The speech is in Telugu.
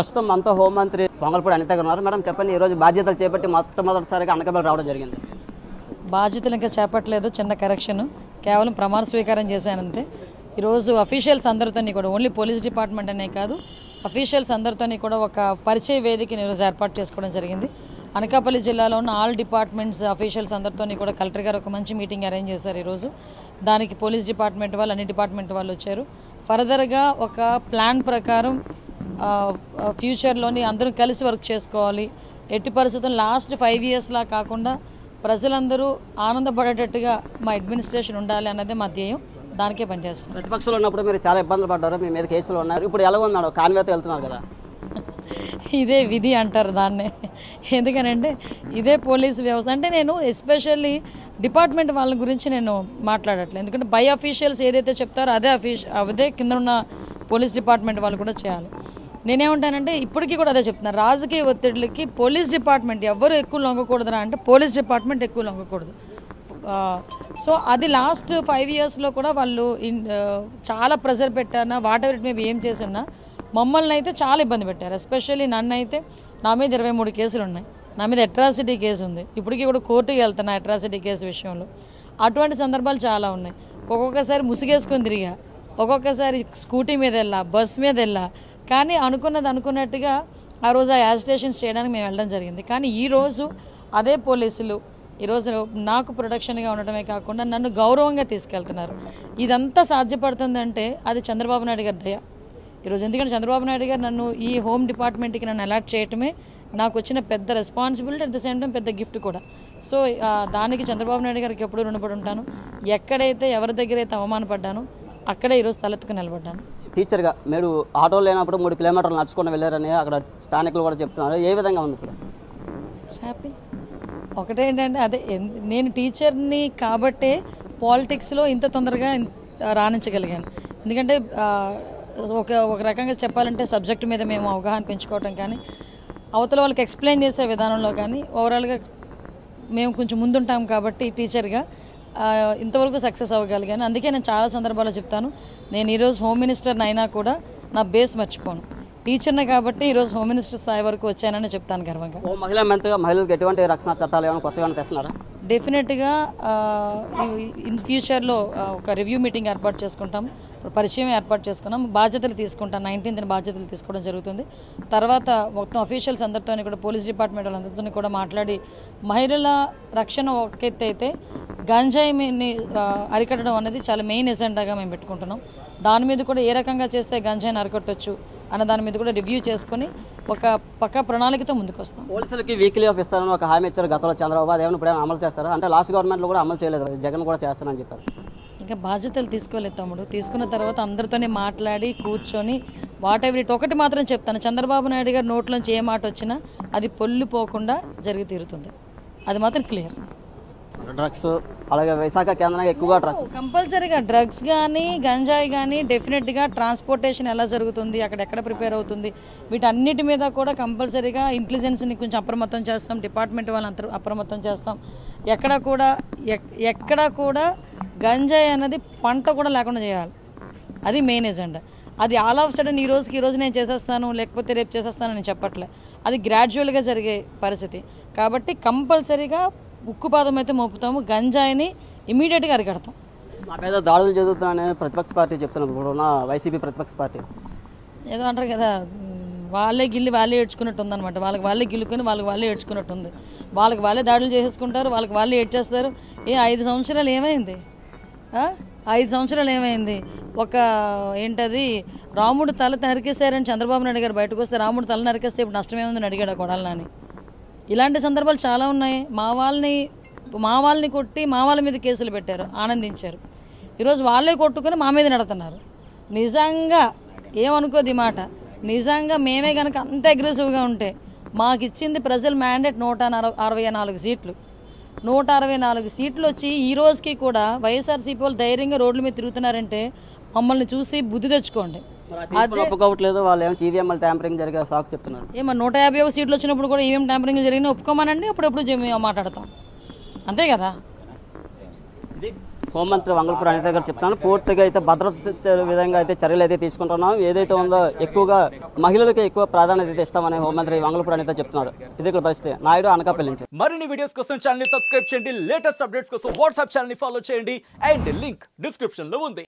ప్రస్తుతం మనతో హోంమంత్రి పొంగల్పూడి అనిత గారు ఉన్నారు మేడం చెప్పండి ఈరోజు బాధ్యతలు చేపట్టి మొట్టమొదటిసారిగా అనకాపల్లి రావడం జరిగింది బాధ్యతలు ఇంకా చేపట్టలేదు చిన్న కరెక్షన్ కేవలం ప్రమాణ స్వీకారం చేశానంతే ఈరోజు అఫీషియల్స్ అందరితోని కూడా ఓన్లీ పోలీస్ డిపార్ట్మెంట్ అనే కాదు అఫీషియల్స్ అందరితోని కూడా ఒక పరిచయ వేదికని ఈరోజు ఏర్పాటు చేసుకోవడం జరిగింది అనకాపల్లి జిల్లాలో ఉన్న ఆల్ డిపార్ట్మెంట్స్ అఫీషియల్స్ అందరితోని కూడా కలెక్టర్ గారు ఒక మంచి మీటింగ్ అరేంజ్ చేశారు ఈరోజు దానికి పోలీస్ డిపార్ట్మెంట్ వాళ్ళు అన్ని డిపార్ట్మెంట్ వాళ్ళు వచ్చారు ఫర్దర్గా ఒక ప్లాన్ ప్రకారం ఆ, ఆ, ఫ్యూచర్లోని అందరూ కలిసి వర్క్ చేసుకోవాలి ఎట్టి పరిస్థితుల్లో లాస్ట్ ఫైవ్ ఇయర్స్లా కాకుండా ప్రజలందరూ ఆనందపడేటట్టుగా మా అడ్మినిస్ట్రేషన్ ఉండాలి అన్నదే మా ధ్యేయం దానికే పనిచేస్తున్నాం ప్రతిపక్షంలో ఉన్నప్పుడు మీరు చాలా ఇబ్బందులు పడ్డారు మీ మీద కేసులు ఉన్నారు ఇప్పుడు ఎలా ఉంది మేడం కాన్వేతో వెళ్తున్నారు కదా ఇదే విధి అంటారు దాన్నే ఎందుకనంటే ఇదే పోలీస్ వ్యవస్థ అంటే నేను ఎస్పెషల్లీ డిపార్ట్మెంట్ వాళ్ళ గురించి నేను మాట్లాడట్లేదు ఎందుకంటే బై అఫీషియల్స్ ఏదైతే చెప్తారో అదే అఫీష్ అదే కింద ఉన్న పోలీస్ డిపార్ట్మెంట్ వాళ్ళు కూడా చేయాలి నేనేమంటానంటే ఇప్పటికీ కూడా అదే చెప్తున్నా రాజకీయ ఒత్తిడికి పోలీస్ డిపార్ట్మెంట్ ఎవరు ఎక్కువ లొంగకూడదురా అంటే పోలీస్ డిపార్ట్మెంట్ ఎక్కువ లొంగకూడదు ఆ, సో అది లాస్ట్ ఫైవ్ ఇయర్స్లో కూడా వాళ్ళు ఇన్- ఆ, చాలా ప్రెజర్ పెట్టారన్నా వాట్ ఎవర్ ఇట్ మేబీ ఏం చేసినా మమ్మల్ని అయితే చాలా ఇబ్బంది పెట్టారు ఎస్పెషల్లీ నన్ను అయితే నా మీద ఇరవై మూడు కేసులు ఉన్నాయి నా మీద అట్రాసిటీ కేసు ఉంది ఇప్పటికీ కూడా కోర్టుకి వెళ్తున్నా అట్రాసిటీ కేసు విషయంలో అటువంటి సందర్భాలు చాలా ఉన్నాయి ఒక్కొక్కసారి ముసుగేసుకొని తిరిగా ఒక్కొక్కసారి స్కూటీ మీద వెళ్ళా బస్ మీద వెళ్ళా కానీ అనుకున్నది అనుకున్నట్టుగా ఆ రోజు ఆ యాజిటేషన్స్ చేయడానికి మేము వెళ్ళడం జరిగింది కానీ ఈ రోజు అదే పోలీసులు ఈరోజు నాకు ప్రొడక్షన్గా ఉండటమే కాకుండా నన్ను గౌరవంగా తీసుకెళ్తున్నారు ఇదంతా సాధ్యపడుతుందంటే అది చంద్రబాబు నాయుడు గారి దయ ఈరోజు ఎందుకంటే చంద్రబాబు నాయుడు గారు నన్ను ఈ హోమ్ డిపార్ట్మెంట్కి నన్ను అలాట్ చేయటమే నాకు వచ్చిన పెద్ద responsibility at the same time పెద్ద గిఫ్ట్ కూడా సో ఆ, దానికి చంద్రబాబు నాయుడు గారికి ఎప్పుడు రుణపడి ఉంటాను ఎక్కడైతే ఎవరి దగ్గర అయితే అవమానపడ్డానో అక్కడే ఈరోజు తలెత్తుకుని నిలబడ్డాను టీచర్గా మీరు ఆటో లేనప్పుడు మూడు కిలోమీటర్లు నడుచుకొని వెళ్ళారని అక్కడ స్థానికులు కూడా చెప్తున్నారు ఏ విధంగా ఉంది ఇప్పుడు హ్యాపీ ఒకటేంటంటే అదే ఎన్- నేను టీచర్ని కాబట్టే పాలిటిక్స్లో ఇంత తొందరగా ఇన్- రాణించగలిగాను ఎందుకంటే ఆ, ఒక ఒక రకంగా చెప్పాలంటే సబ్జెక్ట్ మీద మేము అవగాహన పెంచుకోవటం కానీ అవతల వాళ్ళకి ఎక్స్ప్లెయిన్ చేసే విధానంలో కానీ ఓవరాల్గా మేము కొంచెం ముందుంటాం కాబట్టి టీచర్గా ఆ, ఇంతవరకు సక్సెస్ అవ్వగలిగాను అందుకే నేను చాలా సందర్భాల్లో చెప్తాను నేను ఈరోజు హోమ్ మినిస్టర్ని అయినా కూడా నా బేస్ మర్చిపోను టీచర్ని కాబట్టి ఈరోజు హోమ్ మినిస్టర్ స్థాయి వరకు వచ్చానని చెప్తాను గర్వంగా ఓ మహిళా మంత్రిగా మహిళలకు ఎటువంటి రక్షణ చట్టాలు ఏమైనా కొత్తగా ఏమైనా తెస్తున్నారా డెఫినెట్గా ఆ, ఈ- ఇన్ ఫ్యూచర్లో ఆ, ఒక రివ్యూ మీటింగ్ ఏర్పాటు చేసుకుంటాం ఇప్పుడు పరిచయం ఏర్పాటు చేసుకున్నాం బాధ్యతలు తీసుకుంటాం నైన్టీన్త్ బాధ్యతలు తీసుకోవడం జరుగుతుంది తర్వాత మొత్తం అఫీషియల్స్ అందరితో కూడా పోలీస్ డిపార్ట్మెంట్ వాళ్ళందరితో కూడా మాట్లాడి మహిళల రక్షణ ఒక ఎత్తు అయితే గంజాయిని ఆ, అరికట్టడం అనేది చాలా మెయిన్ ఎజెండాగా మేము పెట్టుకుంటున్నాం దాని మీద కూడా ఏ రకంగా చేస్తే గంజాయిని అరికట్టొచ్చు అన్న దాని మీద కూడా రివ్యూ చేసుకొని ఒక పక్క ప్రణాళికతో ముందుకు వస్తాం పోలీసులకి వీక్లీ ఆఫ్ ఇస్తారని ఒక హామీ ఇచ్చారు గతంలో చంద్రబాబు అదేమైనా ఇప్పుడు ఏమైనా అమలు చేస్తారా అంటే లాస్ట్ గవర్నమెంట్లో కూడా అమలు చేయలేదు జగన్ కూడా చేస్తానని చెప్పారు ఇంకా బాధ్యతలు తీసుకోలేదు తమ్ముడు తీసుకున్న తర్వాత అందరితోనే మాట్లాడి కూర్చొని వాట్ ఎవర్ ఇట్ ఒకటి మాత్రం చెప్తాను చంద్రబాబు నాయుడు గారి నోట్లోంచి ఏ మాట వచ్చినా అది పొల్లిపోకుండా జరిగి తీరుతుంది అది మాత్రం క్లియర్ డ్రగ్స్ అలాగే విశాఖ కేంద్రంగా ఎక్కువగా డ్రగ్స్ కంపల్సరీగా డ్రగ్స్ కానీ గంజాయి కానీ డెఫినెట్గా ట్రాన్స్పోర్టేషన్ ఎలా జరుగుతుంది అక్కడ ఎక్కడ ప్రిపేర్ అవుతుంది వీటన్నిటి మీద కూడా కంపల్సరీగా ఇంటెలిజెన్స్ని కొంచెం అప్రమత్తం చేస్తాం డిపార్ట్మెంట్ వాళ్ళని అంతర్ అప్రమత్తం చేస్తాం ఎక్కడ కూడా ఎక్- ఎక్కడ కూడా గంజాయి అన్నది పంట కూడా లేకుండా చేయాలి అది మెయిన్ ఎజెండా అది ఆల్ ఆఫ్ సడన్ ఈ రోజుకి ఈ రోజు నేను చేసేస్తాను లేకపోతే రేపు చేసేస్తాను అని చెప్పట్లే అది గ్రాడ్యువల్గా జరిగే పరిస్థితి కాబట్టి కంపల్సరీగా ఉక్కుపాదం అయితే మోపుతాము గంజాయిని ఇమీడియట్గా అరికడతాం మా మీద దాడులు జరుగుతున్నాయని ప్రతిపక్ష పార్టీ చెప్తున్నారు ఇప్పుడు ఉన్న వైసీపీ ప్రతిపక్ష పార్టీ ఏదో అంటారు కదా మ్, వాళ్ళే గిల్లి వాళ్ళే ఏడ్చుకున్నట్టు ఉందన్నమాట వాళ్ళకి వాళ్ళే గిల్లుకొని వాళ్ళకి వాళ్ళే ఏడ్చుకున్నట్టు ఉంది వాళ్ళకి వాళ్ళే దాడులు చేసేసుకుంటారు వాళ్ళకి వాళ్ళే ఏడ్చేస్తారు ఏ ఐదు సంవత్సరాలు ఏమైంది ఆ? ఐదు సంవత్సరాలు ఏమైంది ఒక ఏంటది రాముడు తల నరికేశారని చంద్రబాబు నాయుడు గారు బయటకు వస్తే రాముడు తల నరికేస్తే ఇప్పుడు నష్టమేముందని అడిగాడు ఆ కొడాలని ఇలాంటి సందర్భాలు చాలా ఉన్నాయి మా వాళ్ళని మా వాళ్ళని కొట్టి మా వాళ్ళ మీద కేసులు పెట్టారు ఆనందించారు ఈరోజు వాళ్ళే కొట్టుకొని మా మీద నడుతున్నారు నిజంగా ఏమనుకోదు ఈ మాట నిజంగా మేమే కనుక అంత అగ్రెసివ్గా ఉంటే మాకు ఇచ్చింది ప్రజల మ్యాండేట్ నూట నర- అరవై నాలుగు సీట్లు నూట అరవై నాలుగు సీట్లు వచ్చి ఈ రోజుకి కూడా వైఎస్ఆర్సీపీ వాళ్ళు ధైర్యంగా రోడ్ల మీద తిరుగుతున్నారంటే మమ్మల్ని చూసి బుద్ధి తెచ్చుకోండి తీర్పులు ఒప్పుకోవట్లేదు వాళ్ళు ఏమో ఈవీఎంఎల్ ట్యాంపరింగ్ జరిగే సాకు చెప్తున్నారు ఏమో నూట యాభై ఒక సీట్లు వచ్చినప్పుడు కూడా ఈవీఎం ట్యాంపరింగ్ జరిగిన ఒప్పుకోమనండి అప్పుడప్పుడు జ- మేము మాట్లాడతాం అంతే కదా ఇది హోంమంత్రి వంగలపూడి అనిత గారు చెప్తున్నాను పూర్తిగా అయితే భద్రత ఇచ్చే విధంగా అయితే చర్యలు అయితే తీసుకుంటున్నాం ఏదైతే ఉందో ఎక్కువగా మహిళలకు ఎక్కువ ప్రాధాన్యత అయితే ఇస్తామని హోంమంత్రి వంగలపూడి అనిత చెప్తున్నారు ఇది ఇక్కడ పరిస్థితి నాయుడు అనకాపల్లి నుంచి మరిన్ని వీడియోస్ కోసం ఛానల్ ని సబ్స్క్రైబ్ చేయండి లేటెస్ట్ అప్డేట్స్ కోసం వాట్సాప్ ఛానల్ ని ఫాలో చేయండి అండ్ లింక్ డిస్క్రిప్షన్ లో ఉంది